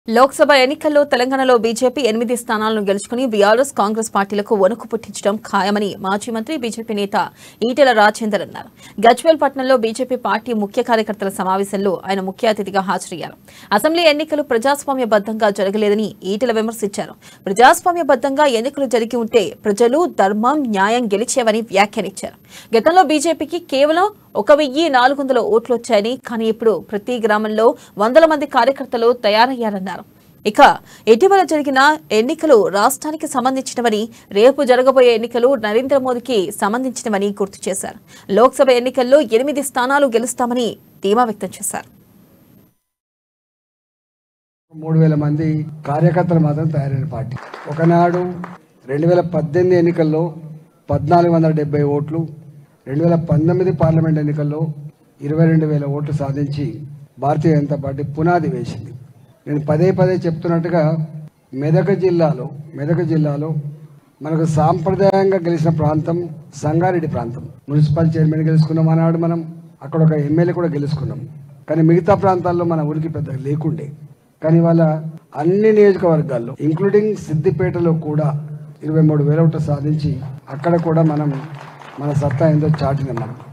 లోక్సభ ఎన్నికల్లో తెలంగాణలో బీజేపీ ఎనిమిది స్థానాలను గెలుచుకుని బీఆర్ఎస్ కాంగ్రెస్ పార్టీలకు వణుకు పుట్టించడం ఖాయమని మాజీ మంత్రి బీజేపీ నేత ఈటెల రాజేందర్ అన్నారు గజ్వేల్ పట్టణంలో బీజేపీ పార్టీ ముఖ్య కార్యకర్తల సమావేశంలో ఆయన ముఖ్య అతిథిగా హాజరయ్యారు అసెంబ్లీ ఎన్నికలు ప్రజాస్వామ్యబద్దంగా జరగలేదని ఈటెల విమర్శించారు ప్రజాస్వామ్యబద్దంగా ఎన్నికలు జరిగి ఉంటే ప్రజలు ధర్మం న్యాయం గెలిచేవని వ్యాఖ్యానించారు గతంలో బీజేపీకి కేవలం ఒక వెయ్యి నాలుగు వందల ఓట్లు వచ్చాయని కానీ ఇప్పుడు ప్రతి గ్రామంలో వందల మంది కార్యకర్తలు తయారయ్యారన్నారు ఇక ఇటీవల జరిగిన ఎన్నికలు రాష్ట్రానికి సంబంధించినవని రేపు జరగబోయే ఎన్నికలు నరేంద్ర మోదీకి సంబంధించినవని గుర్తు చేశారు లోక్సభ ఎన్నికల్లో ఎనిమిది స్థానాలు గెలుస్తామని ధీమా వ్యక్తం చేశారు మూడు వేల మంది కార్యకర్తలు మాత్రం తయారైన పార్టీ ఒకనాడు రెండు వేల పద్దెనిమిది ఎన్నికల్లో పద్నాలుగు వందల డెబ్బై ఓట్లు రెండు వేల పంతొమ్మిది పార్లమెంట్ ఎన్నికల్లో ఇరవై రెండు వేల ఓట్లు సాధించి భారతీయ జనతా పార్టీ పునాది వేసింది నేను పదే పదే చెప్తున్నట్టుగా మెదక్ జిల్లాలో మెదక్ జిల్లాలో మనకు సాంప్రదాయంగా గెలిచిన ప్రాంతం సంగారెడ్డి ప్రాంతం మున్సిపల్ చైర్మన్ గెలుచుకున్నాం ఆనాడు మనం అక్కడ ఒక ఎమ్మెల్యే కూడా గెలుచుకున్నాం కానీ మిగతా ప్రాంతాల్లో మన ఊరికి పెద్దగా లేకుండే కానీ వాళ్ళ అన్ని నియోజకవర్గాల్లో ఇంక్లూడింగ్ సిద్దిపేటలో కూడా ఇరవై మూడు వేల ఓట్లు సాధించి అక్కడ కూడా మనం మన సత్తా ఏందో చాటినాం మనం